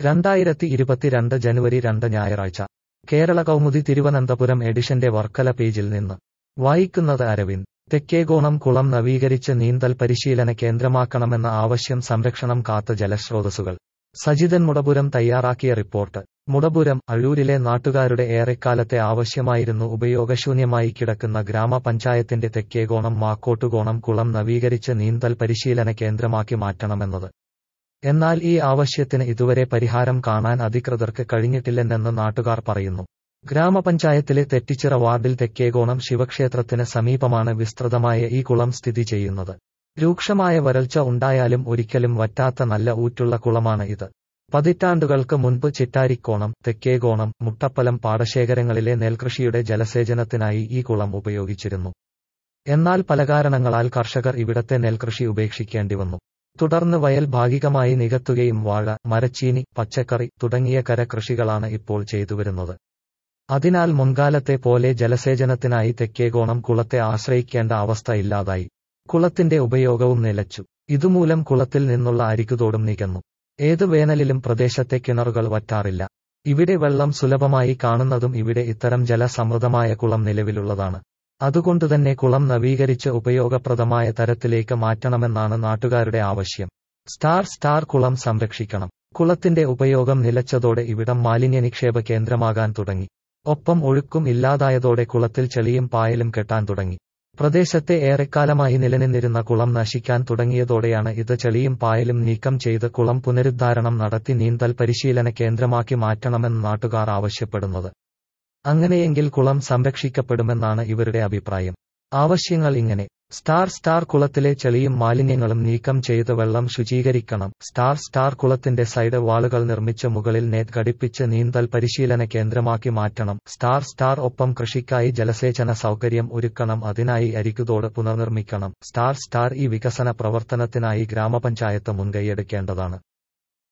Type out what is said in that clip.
രണ്ടായിരത്തി ഇരുപത്തിരണ്ട് ജനുവരി രണ്ട് ഞായറാഴ്ച കേരള കൗമുദി തിരുവനന്തപുരം എഡിഷന്റെ വർക്കല പേജിൽ നിന്ന് വായിക്കുന്നത് അരവിന്ദ് തെക്കേകോണം കുളം നവീകരിച്ച് നീന്തൽ പരിശീലന കേന്ദ്രമാക്കണമെന്ന ആവശ്യം സംരക്ഷണം കാത്ത ജലസ്രോതസ്സുകൾ സജിതൻ മുടപുരം തയ്യാറാക്കിയ റിപ്പോർട്ട് മുടപുരം അഴൂരിലെ നാട്ടുകാരുടെ ഏറെക്കാലത്തെ ആവശ്യമായിരുന്നു ഉപയോഗശൂന്യമായി കിടക്കുന്ന ഗ്രാമപഞ്ചായത്തിന്റെ തെക്കേകോണം മാക്കോട്ടുകോണം കുളം നവീകരിച്ച് നീന്തൽ പരിശീലന കേന്ദ്രമാക്കി മാറ്റണമെന്നത് എന്നാൽ ഈ ആവശ്യത്തിന് ഇതുവരെ പരിഹാരം കാണാൻ അധികൃതർക്ക് കഴിഞ്ഞിട്ടില്ലെന്ന് നാട്ടുകാർ പറയുന്നു ഗ്രാമപഞ്ചായത്തിലെ തെറ്റിച്ചിറ വാർഡിൽ തെക്കേകോണം ശിവക്ഷേത്രത്തിന് സമീപമാണ് വിസ്തൃതമായ ഈ കുളം സ്ഥിതി ചെയ്യുന്നത് രൂക്ഷമായ വരൾച്ച ഉണ്ടായാലും ഒരിക്കലും വറ്റാത്ത നല്ല ഊറ്റുള്ള കുളമാണ് ഇത് പതിറ്റാണ്ടുകൾക്ക് മുൻപ് ചിറ്റാരിക്കോണം തെക്കേകോണം മുട്ടപ്പലം പാടശേഖരങ്ങളിലെ നെൽകൃഷിയുടെ ജലസേചനത്തിനായി ഈ കുളം ഉപയോഗിച്ചിരുന്നു എന്നാൽ പല കാരണങ്ങളാൽ കർഷകർ ഇവിടത്തെ നെൽകൃഷി ഉപേക്ഷിക്കേണ്ടി വന്നു തുടർന്ന് വയൽ ഭാഗികമായി നികത്തുകയും വാഴ മരച്ചീനി പച്ചക്കറി തുടങ്ങിയ കരകൃഷികളാണ് ഇപ്പോൾ ചെയ്തുവരുന്നത് അതിനാൽ മുൻകാലത്തെ പോലെ ജലസേചനത്തിനായി തെക്കേകോണം കുളത്തെ ആശ്രയിക്കേണ്ട അവസ്ഥ ഇല്ലാതായി കുളത്തിന്റെ ഉപയോഗവും നിലച്ചു ഇതുമൂലം കുളത്തിൽ നിന്നുള്ള അരികുതോടും നികന്നു ഏതു വേനലിലും പ്രദേശത്തെ കിണറുകൾ വറ്റാറില്ല ഇവിടെ വെള്ളം സുലഭമായി കാണുന്നതും ഇവിടെ ഇത്തരം ജലസമൃദ്ധമായ കുളം നിലവിലുള്ളതാണ് അതുകൊണ്ടുതന്നെ കുളം നവീകരിച്ച് ഉപയോഗപ്രദമായ തരത്തിലേക്ക് മാറ്റണമെന്നാണ് നാട്ടുകാരുടെ ആവശ്യം സ്റ്റാർ സ്റ്റാർ കുളം സംരക്ഷിക്കണം കുളത്തിന്റെ ഉപയോഗം നിലച്ചതോടെ ഇവിടം മാലിന്യ നിക്ഷേപ കേന്ദ്രമാകാൻ തുടങ്ങി ഒപ്പം ഒഴുക്കും ഇല്ലാതായതോടെ കുളത്തിൽ ചെളിയും പായലും കെട്ടാൻ തുടങ്ങി പ്രദേശത്തെ ഏറെക്കാലമായി നിലനിന്നിരുന്ന കുളം നശിക്കാൻ തുടങ്ങിയതോടെയാണ് ഇത് ചെളിയും പായലും നീക്കം ചെയ്ത് കുളം പുനരുദ്ധാരണം നടത്തി നീന്തൽ പരിശീലന കേന്ദ്രമാക്കി മാറ്റണമെന്ന് നാട്ടുകാർ ആവശ്യപ്പെടുന്നത് അങ്ങനെയെങ്കിൽ കുളം സംരക്ഷിക്കപ്പെടുമെന്നാണ് ഇവരുടെ അഭിപ്രായം ആവശ്യങ്ങൾ ഇങ്ങനെ സ്റ്റാർ സ്റ്റാർ കുളത്തിലെ ചെളിയും മാലിന്യങ്ങളും നീക്കം ചെയ്ത് വെള്ളം ശുചീകരിക്കണം സ്റ്റാർ സ്റ്റാർ കുളത്തിന്റെ സൈഡ് വാളുകൾ നിർമ്മിച്ച് മുകളിൽ നെറ്റ് ഘടിപ്പിച്ച് നീന്തൽ പരിശീലന കേന്ദ്രമാക്കി മാറ്റണം സ്റ്റാർ സ്റ്റാർ ഒപ്പം കൃഷിക്കായി ജലസേചന സൗകര്യം ഒരുക്കണം അതിനായി അരികുതോട് പുനർനിർമ്മിക്കണം സ്റ്റാർ സ്റ്റാർ ഈ വികസന പ്രവർത്തനത്തിനായി ഗ്രാമപഞ്ചായത്ത് മുൻകൈയെടുക്കേണ്ടതാണ്